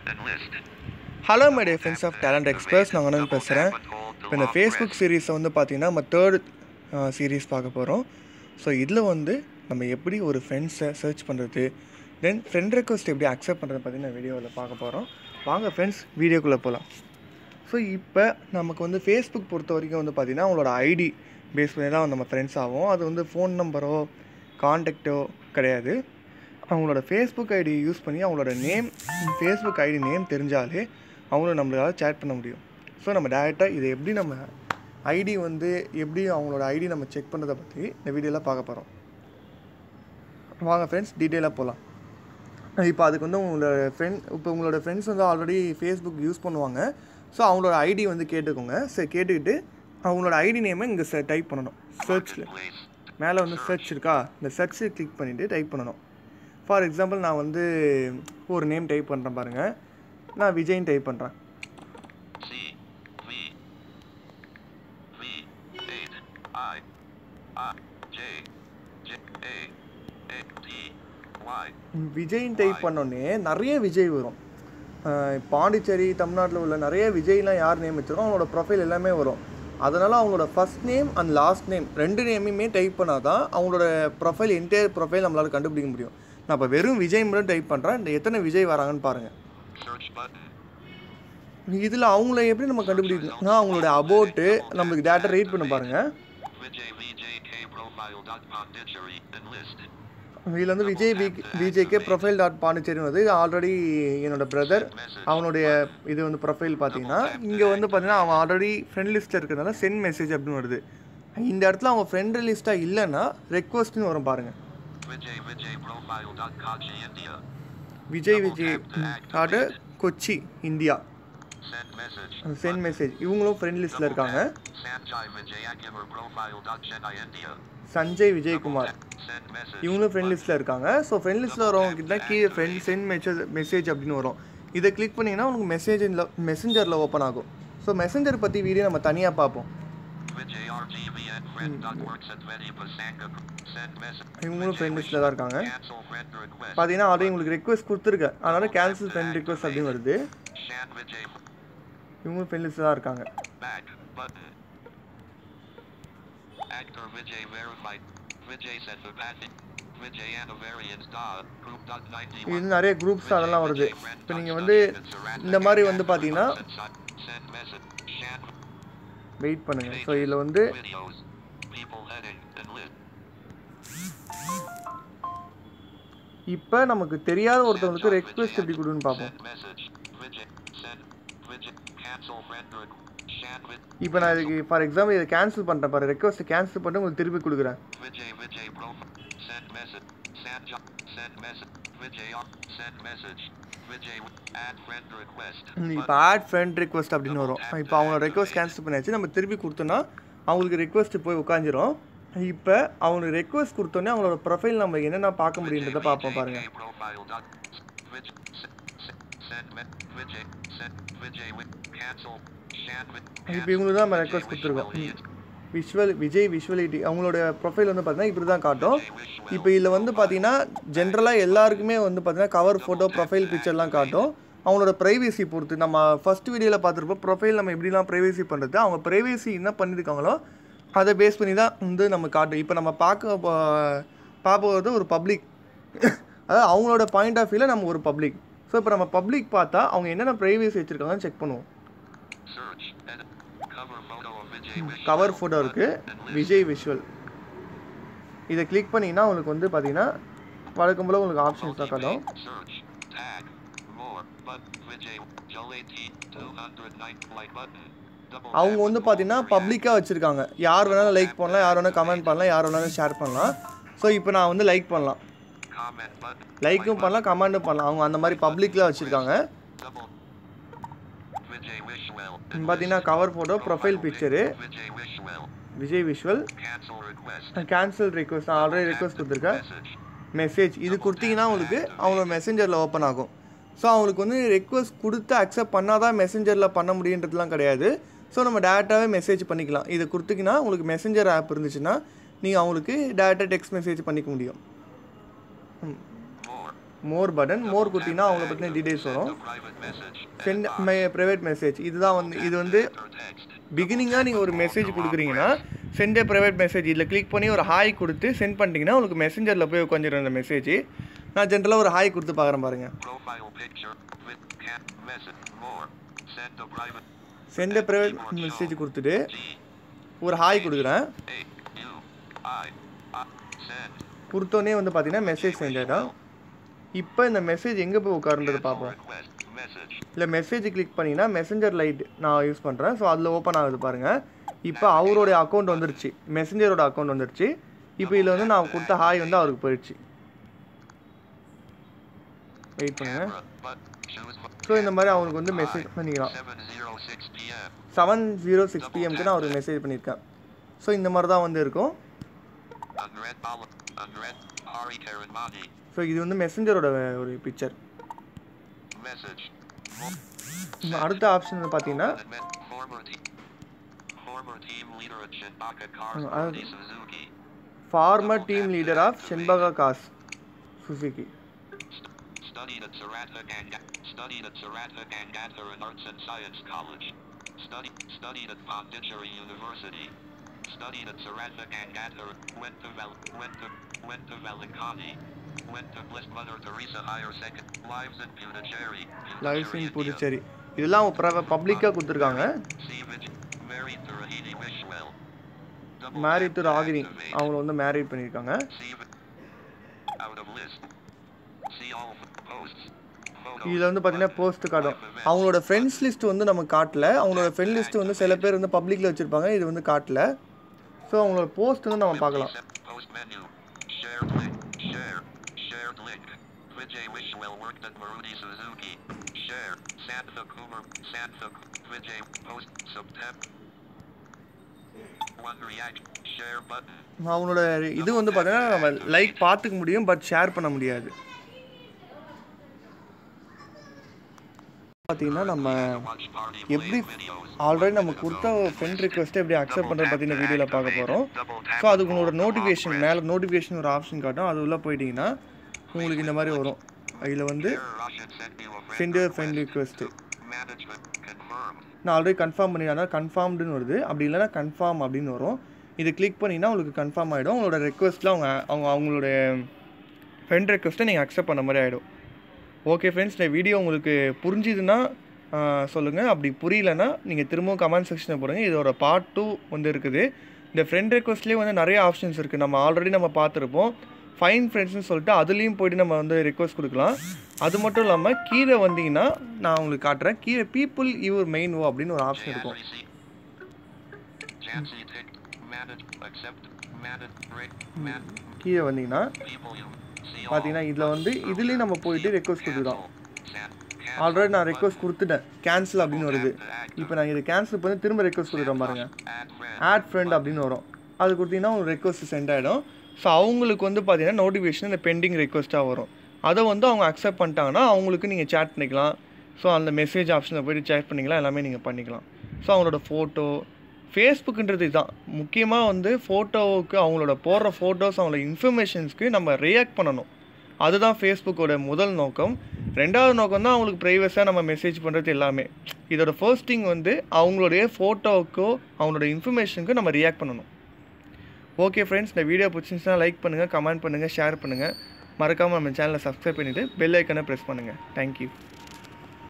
Enlist. Hello my dear friends of talent express நான் அனந்த் பேசுகிறேன் இப்போ இந்த ஃபேஸ்புக் சீரீஸை வந்து பார்த்தீங்கன்னா நம்ம தேர்ட் சீரீஸ் பார்க்க போகிறோம் ஸோ இதில் வந்து நம்ம எப்படி ஒரு ஃப்ரெண்ட்ஸை சர்ச் பண்ணுறது தென் ஃப்ரெண்ட் ரெக்வஸ்ட் எப்படி அக்செப்ட் பண்ணுறது பற்றி நான் வீடியோவில் பார்க்க போகிறோம் வாங்க ஃப்ரெண்ட்ஸ் வீடியோக்குள்ளே போகலாம் ஸோ இப்போ நமக்கு வந்து ஃபேஸ்புக் பொறுத்த வரைக்கும் வந்து பார்த்திங்கன்னா அவங்களோட ஐடி பேஸ் பண்ணி தான் நம்ம ஃப்ரெண்ட்ஸ் ஆகும் அது வந்து ஃபோன் நம்பரோ காண்டாக்டோ கிடையாது அவங்களோட ஃபேஸ்புக் ஐடி யூஸ் பண்ணி அவங்களோட நேம் ஃபேஸ்புக் ஐடி நேம் தெரிஞ்சாலே அவங்கள நம்மளால சேட் பண்ண முடியும் ஸோ நம்ம டேரெக்டாக இதை எப்படி நம்ம ஐடி வந்து எப்படி அவங்களோட ஐடி நம்ம செக் பண்ணுறதை பற்றி இந்த வீடியோவில் பார்க்க போகிறோம் வாங்க ஃப்ரெண்ட்ஸ் டீட்டெயிலாக போகலாம் இப்போ அதுக்கு வந்து உங்களோட ஃப்ரெண்ட் இப்போ உங்களோட ஃப்ரெண்ட்ஸ் வந்து ஆல்ரெடி ஃபேஸ்புக் யூஸ் பண்ணுவாங்க ஸோ அவங்களோட ஐடி வந்து கேட்டுக்கோங்க சரி கேட்டுக்கிட்டு அவங்களோட ஐடி நேமை இங்கே டைப் பண்ணணும் சர்ச்சில் Place. மேலே வந்து சர்ச் இருக்கா இந்த சர்ச்சை கிளிக் பண்ணிவிட்டு டைப் பண்ணணும் ஃபார் எக்ஸாம்பிள் நான் வந்து ஒரு நேம் டைப் பண்ணுறேன் பாருங்கள் நான் விஜய்னு டைப் பண்ணுறேன் C. V. V. 8. I. I. J. J. A. A. T. Y. விஜய்னு டைப் பண்ணோடனே நிறைய விஜய் வரும் அஹ் பாண்டிச்சேரி தமிழ்நாட்டில் உள்ள நிறைய விஜய்லாம் யார் நேம் வச்சிருக்கோம் அவங்களோட ப்ரொஃபைல் எல்லாமே வரும் அதனால் அவங்களோட first name and last name ரெண்டு நேமையுமே டைப் பண்ணால் தான் அவங்களோட ப்ரொஃபைல் என்டையர் ப்ரொஃபைல் நம்மளால் கண்டுபிடிக்க முடியும் நான் இப்போ வெறும் விஜய் மட்டும் டைப் பண்ணுறேன் இந்த எத்தனை விஜய் வராங்கன்னு பாருங்கள் Search button. இதில் அவங்கள எப்படி நம்ம கண்டுபிடிக்கணும் அவங்களோட அபோட்டு நம்மளுக்கு டேட்டா ரீட் பண்ண பாருங்கள் Vijay VJK profile dot Pondicherry. Enlist. இதில் வந்து Vijay V VJK profile dot Pondicherry வந்து ஆல்ரெடி என்னோட பிரதர் அவனுடைய இது வந்து ப்ரொஃபைல் பார்த்தீங்கன்னா இங்கே வந்து பார்த்தீங்கன்னா அவன் ஆல்ரெடி ஃப்ரெண்ட் லிஸ்ட்டில் இருக்கிறதுனால சென்ட் மெசேஜ் அப்படின்னு வருது இந்த இடத்துல அவங்க ஃப்ரெண்ட் லிஸ்ட்டாக இல்லைன்னா ரெக்வஸ்ட்னு வரும் பாருங்கள் Vijay Vijay profile dot Kochi India. Vijay Vijay dot Kochi India Send message. Send message இவங்களும் ஃப்ரெண்ட் லிஸ்ட்டில் இருக்காங்க Sanjay Vijayakumar profile dot Chennai India. Sanjay Vijayakumar Send message. இவங்களும் ஃப்ரெண்ட் லிஸ்ட்டில் இருக்காங்க ஸோ ஃப்ரெண்ட் லிஸ்ட்டில் வரவங்க கிட்ட கீழே ஃப்ரெண்ட் சென்ட் மெசேஜ் மெசேஜ் அப்படின்னு வரும் இதை கிளிக் பண்ணிங்கன்னா உங்களுக்கு மெசேஜ் மெசஞ்சரில் ஓப்பன் ஆகும் ஸோ மெசஞ்சர் பற்றி வீடியோ நம்ம தனியாக பார்ப்போம் Vijay RGVN friend dot works at Vedi Pasanga. Send message. இவங்களும் ஃப்ரெண்ட் லிஸ்ட்டில் தான் இருக்காங்க Cancel friend request. பார்த்தீங்கன்னா ஆல்ரெடி உங்களுக்கு ரெக்வஸ்ட் கொடுத்துருக்கேன் அதனால் கேன்சல் ஃப்ரெண்ட் ரெக்வஸ்ட் அப்படின்னு வருது Shan Vijay இவங்களும் ஃப்ரெண்ட் லிஸ்ட்டில் தான் இருக்காங்க back button. Actor Vijay verified. Vijay Sethupathi. Vijay Anavarian star. Group dot 91. இது நிறைய குரூப்ஸ் அதெல்லாம் வருது இப்போ நீங்கள் வந்து இந்த மாதிரி வந்து பார்த்தீங்கன்னா Send message. Shan வெயிட் பண்ணுங்கள் ஸோ இதில் வந்து videos. People heading and list. இப்போ நமக்கு தெரியாத ஒருத்தவங்களுக்கு ரெக்வஸ்ட் எப்படி கொடுன்னு பார்ப்போம் Send message. Vijay. Send. Vijay. Cancel friend request. Shan Vijay. இப்போ நான் இதுக்கு ஃபார் எக்ஸாம்பிள் இதை கேன்சல் பண்ணுறேன் பாரு ரெக்வஸ்ட் கேன்சல் பண்ணிட்டு உங்களுக்கு திருப்பி கொடுக்குறேன் Vijay Vijay profile. Send message. Send job. Send message. Vijay on. Send message. Vijay add friend request. இப்போ ஆட் ஃப்ரெண்ட் ரெக்வஸ்ட் அப்படின்னு வரும் இப்போ அவங்க ரெக்வஸ்ட் கேன்சல் பண்ணியாச்சு நம்ம திருப்பி கொடுத்தோன்னா அவங்களுக்கு ரெக்வஸ்ட் போய் உட்காந்துரும் இப்போ அவங்களுக்கு ரெக்வஸ்ட் கொடுத்தோன்னே அவங்களோட ப்ரொஃபைல் நம்ம என்னென்ன பார்க்க முடியுன்றதை பார்ப்போம் பாருங்கள் Vijay profile dot. Vijay. Send. Send. me- Vijay. Send. Vijay with cancel. Shan with. இப்போ இவங்களுக்கு தான் நம்ம ரெக்வஸ்ட் கொடுத்துருக்கோம் விஷுவல் விஜய் விஷுவலிட்டி அவங்களோட ப்ரொஃபைல் வந்து பார்த்தீங்கன்னா இப்படி தான் காட்டும் இப்போ இதில் வந்து பார்த்தீங்கன்னா ஜென்ரலாக எல்லாருக்குமே வந்து பார்த்தீங்கன்னா கவர் ஃபோட்டோ ப்ரொஃபைல் பிக்சர்லாம் காட்டும் அவங்களோட ப்ரைவேசி பொறுத்து நம்ம ஃபர்ஸ்ட் வீடியோவில் பார்த்துருப்போம் ப்ரொஃபைல் நம்ம எப்படிலாம் ப்ரைவேசி பண்ணுறது அவங்க ப்ரைவேசி என்ன பண்ணியிருக்காங்களோ அதை பேஸ் பண்ணி தான் வந்து நம்ம காட்டும் இப்போ நம்ம பார்க்க போ- பார்ப்பது ஒரு பப்ளிக் அதாவது அவங்களோட பாயிண்ட் ஆஃப் வியூவில் நம்ம ஒரு பப்ளிக் ஸோ இப்போ நம்ம பப்ளிக் பார்த்தா அவங்க என்னென்ன ப்ரைவேசி வச்சுருக்காங்கன்னு செக் பண்ணுவோம் Search. Edit. Cover photo of Vijay Vishnu. Cover photo இருக்குது விஜய் விஷுவல் இதை கிளிக் பண்ணிங்கன்னா உங்களுக்கு வந்து பார்த்தீங்கன்னா வழக்கம் போல் உங்களுக்கு ஆப்ஷன்ஸ் தான் காட்டும் Search. Tag. More. But Vijay. Jalati. 209 like button. Double அவங்க tap. வந்து பார்த்தீங்கன்னா பப்ளிக்காக வச்சுருக்காங்க யார் வேணாலும் லைக் பண்ணலாம் யார் வேணாலும் கமெண்ட் பண்ணலாம் யார் வேணாலும் ஷேர் பண்ணலாம் ஸோ இப்போ நான் வந்து லைக் பண்ணலாம் Comment button. லைக்கும் பண்ணலாம் கமெண்ட்டும் பண்ணலாம் அவங்க அந்த மாதிரி பப்ளிக்கில் வச்சுருக்காங்க Double. Vijay Vishwell. பார்த்தீங்கன்னா cover photo profile picture Vijay Vishwell. Vijay விஷுவல் Cancel request. கேன்சல் ரிக்வஸ்ட் நான் ஆல்ரெடி ரிக்வஸ்ட் கொடுத்துருக்கேன் Message. மெசேஜ் இது கொடுத்தீங்கன்னா உங்களுக்கு அவங்களோட மெசஞ்சரில் ஓப்பன் ஆகும் ஸோ அவங்களுக்கு வந்து ரெக்வஸ்ட் கொடுத்து அக்செப்ட் பண்ணால் தான் மெசஞ்சரில் பண்ண முடியுன்றதுலாம் கிடையாது ஸோ நம்ம டேரெக்டாகவே மெசேஜ் பண்ணிக்கலாம் இதை கொடுத்தீங்கன்னா உங்களுக்கு மெசஞ்சர் ஆப் இருந்துச்சுன்னா நீங்கள் அவங்களுக்கு டேரெக்டாக டெக்ஸ்ட் மெசேஜ் பண்ணிக்க முடியும் More. மோர் பட்டன் மோர் கொடுத்தீங்கன்னா அவங்கள பற்றின டீடைல்ஸ் வரும் A private message. Send my private message இதுதான் வந்து இது வந்து Or text. பிகினிங்காக நீங்கள் ஒரு மெசேஜ் கொடுக்குறீங்கன்னா சென்ட் ஏ ப்ரைவேட் மெசேஜ் இதில் கிளிக் பண்ணி ஒரு ஹாய் கொடுத்து சென்ட் பண்ணிட்டீங்கன்னா உங்களுக்கு மெசேஞ்சரில் போய் உட்காந்துரும் அந்த மெசேஜ் நான் ஜென்ரலாக ஒரு ஹாய் கொடுத்து பார்க்குறேன் பாருங்கள் Profile picture. With cat message. More. Send a private. Send a private message கொடுத்துட்டு G. ஒரு ஹாய் கொடுக்குறேன் A. U. I. I. Send. கொடுத்தோன்னே வந்து பார்த்தீங்கன்னா மெசேஜ் சென்ட் ஆகிடும் இப்போ இந்த மெசேஜ் எங்கே போய் உட்காருன்றது பார்ப்போம் Request. Message. இல்லை மெசேஜ் கிளிக் பண்ணிங்கன்னா மெசஞ்சர் லைட் நான் யூஸ் பண்ணுறேன் ஸோ அதில் ஓப்பன் ஆகுது பாருங்கள் இப்போ அவருடைய அக்கௌண்ட் வந்துருச்சு மெசஞ்சரோட அக்கௌண்ட் வந்துருச்சு இப்போ இதில் வந்து நான் கொடுத்த ஹாய் வந்து அவருக்கு போயிடுச்சு வெயிட் பண்ணுங்க Camera. But. Choose. ஸோ இந்த மாதிரி அவங்களுக்கு வந்து மெசேஜ் பண்ணிக்கலாம் 706 p.m. செவன் ஜீரோ சிக்ஸ் பிஎம்க்கு நான் அவருக்கு மெசேஜ் பண்ணியிருக்கேன் ஸோ இந்த மாதிரி தான் வந்து இருக்கும் Unread. Olive. Unread. Hari Karanmani. So இது வந்து மெசஞ்சரோட ஒரு பிக்சர் Message. அடுத்த ஆப்ஷன் பார்த்தீங்கன்னா Admit. Former team. Former team leader at Shinbaka Uh, Cars. I- Rudy Suzuki. Former team leader of Shenbaga cars Suzuki Studied at Saratha Ganga. Studied at Saratha Gangadharan Arts and Science College. Studied studied at Pondicherry University. Studied at Saratha Gangadharan. Went to Val went to went to Valankani. Went to Bliss Mother Teresa Higher Second. Lives in Puducherry. Life Puducherry, in India. Puducherry இதெல்லாம் பப்ளிக்காக கொடுத்துருக்காங்க See Vij- Married to Rahini Wishwell. Double married tap to to Ragini activate. அவங்கள வந்து married பண்ணியிருக்காங்க See vi- out of list. See all posts. Photos. இதில் வந்து பார்த்தீங்கன்னா post காட்டும் அவங்களோட ஃப்ரெண்ட்ஸ் லிஸ்ட் வந்து நம்ம காட்டல அவங்களோட ஃப்ரெண்ட் லிஸ்ட் வந்து சில பேர் வந்து பப்ளிக்கில் வச்சுருப்பாங்க இது வந்து காட்டல ஸோ அவங்களோட போஸ்ட் வந்து நம்ம பார்க்கலாம் Post menu. Shared link. Share. Shared link. Vijay Wishwell worked at Maruti Suzuki. Share. Santha Kumar. Santha Vijay. Post. September. One react. Share button. அவங்களோட இது வந்து பார்த்தீங்கன்னா நம்ம லைக் பார்த்துக்க முடியும் பட் ஷேர் பண்ண முடியாது பார்த்தீங்கன்னா நம்ம Watch party எப்படி play videos. ஆல்ரெடி நம்ம கொடுத்த ஃப்ரெண்ட் ரிக்வஸ்ட்டை எப்படி அக்செப்ட் பண்ணுறது பற்றின வீடியோவில் பார்க்க போகிறோம் ஸோ அதுக்கு உங்களோட நோட்டிஃபிகேஷன் மேலே நோட்டிஃபிகேஷன் ஒரு ஆப்ஷன் காட்டும் அது உள்ளே போயிட்டீங்கன்னா உங்களுக்கு இந்த மாதிரி வரும் இதில் வந்து Share Russian sent you a friend sent friend request Management confirmed. நான் ஆல்ரெடி கன்ஃபார்ம் பண்ணிடுறேன் கன்ஃபார்ம்டுன்னு வருது அப்படி இல்லைன்னா கன்ஃபார்ம் அப்படின்னு வரும் இது கிளிக் பண்ணிங்கன்னா உங்களுக்கு கன்ஃபார்ம் ஆகிடும் உங்களோட ரெக்வஸ்ட்டில் அவங்க அவங்க அவங்களுடைய ஃப்ரெண்ட் ரெக்வஸ்ட்டை நீங்கள் அக்செப்ட் பண்ண மாதிரி ஆகிடும் ஓகே ஃப்ரெண்ட்ஸ் இந்த வீடியோ உங்களுக்கு புரிஞ்சுதுன்னா சொல்லுங்கள் அப்படி புரியலன்னா நீங்கள் திரும்பவும் கமெண்ட் செக்ஷனில் போடுங்க இதோட பார்ட் டூ வந்து இருக்குது இந்த ஃப்ரெண்ட் ரெக்வஸ்ட்லேயே வந்து நிறைய ஆப்ஷன்ஸ் இருக்குது நம்ம ஆல்ரெடி நம்ம பார்த்துருப்போம் ஃபைன் ஃப்ரெண்ட்ஸ்னு சொல்லிட்டு அதுலேயும் போயிட்டு நம்ம வந்து ரெக்வஸ்ட் கொடுக்கலாம் அது மட்டும் இல்லாமல் கீழே வந்தீங்கன்னா நான் உங்களுக்கு காட்டுறேன் கீழே பீப்புள் யுவர் மெயின் ஓ அப்படின்னு ஒரு ஆப்ஷன் Jan இருக்கும் receipt. Jancy tick. Manage. Accept. Manage. Break. Man. கீழே வந்தீங்கன்னா People you see all. பார்த்தீங்கன்னா இதில் வந்து இதுலேயும் நம்ம போயிட்டு ரெக்வஸ்ட் கொடுத்துக்கலாம் San. ஆல்ரெடி நான் ரெக்வஸ்ட் கொடுத்துட்டேன் கேன்சல் அப்படின்னு வருது இப்போ நான் இதை கேன்சல் பண்ணி திரும்ப ரெக்வஸ்ட் கொடுக்குறேன் பாருங்க Add friend. ஆட் ஃப்ரெண்ட் அப்படின்னு வரும் அது கொடுத்தீங்கன்னா உங்களுக்கு ரெக்வஸ்ட் சென்ட் ஆகிடும் ஸோ அவங்களுக்கு வந்து பார்த்தீங்கன்னா நோட்டிஃபிகேஷன் இந்த பெண்டிங் ரெக்வஸ்ட்டாக வரும் அதை வந்து அவங்க அக்செப்ட் பண்ணிட்டாங்கன்னா அவங்களுக்கு நீங்கள் சேட் பண்ணிக்கலாம் ஸோ அந்த மெசேஜ் ஆப்ஷனில் போயிட்டு சேட் பண்ணிக்கலாம் எல்லாமே நீங்கள் பண்ணிக்கலாம் ஸோ அவங்களோட ஃபோட்டோ ஃபேஸ்புக்குன்றது இதுதான் முக்கியமாக வந்து ஃபோட்டோவுக்கு அவங்களோட போடுற ஃபோட்டோஸ் அவங்களோட இன்ஃபர்மேஷன்ஸ்க்கு நம்ம ரியாக்ட் பண்ணணும் அதுதான் ஃபேஸ்புக்கோட முதல் நோக்கம் ரெண்டாவது நோக்கம் தான் அவங்களுக்கு ப்ரைவஸாக நம்ம மெசேஜ் பண்ணுறது எல்லாமே இதோட ஃபர்ஸ்ட் திங் வந்து அவங்களுடைய ஃபோட்டோவுக்கோ அவங்களோட இன்ஃபர்மேஷனுக்கு நம்ம ரியாக்ட் பண்ணணும் ஓகே ஃப்ரெண்ட்ஸ் இந்த வீடியோ பிடிச்சிருந்துச்சுன்னா லைக் பண்ணுங்கள் கமெண்ட் பண்ணுங்கள் ஷேர் பண்ணுங்கள் மறக்காமல் நம்ம சேனலை சப்ஸ்கிரைப் பண்ணிவிட்டு பெல் ஐக்கனை ப்ரெஸ் பண்ணுங்கள் தேங்க்யூ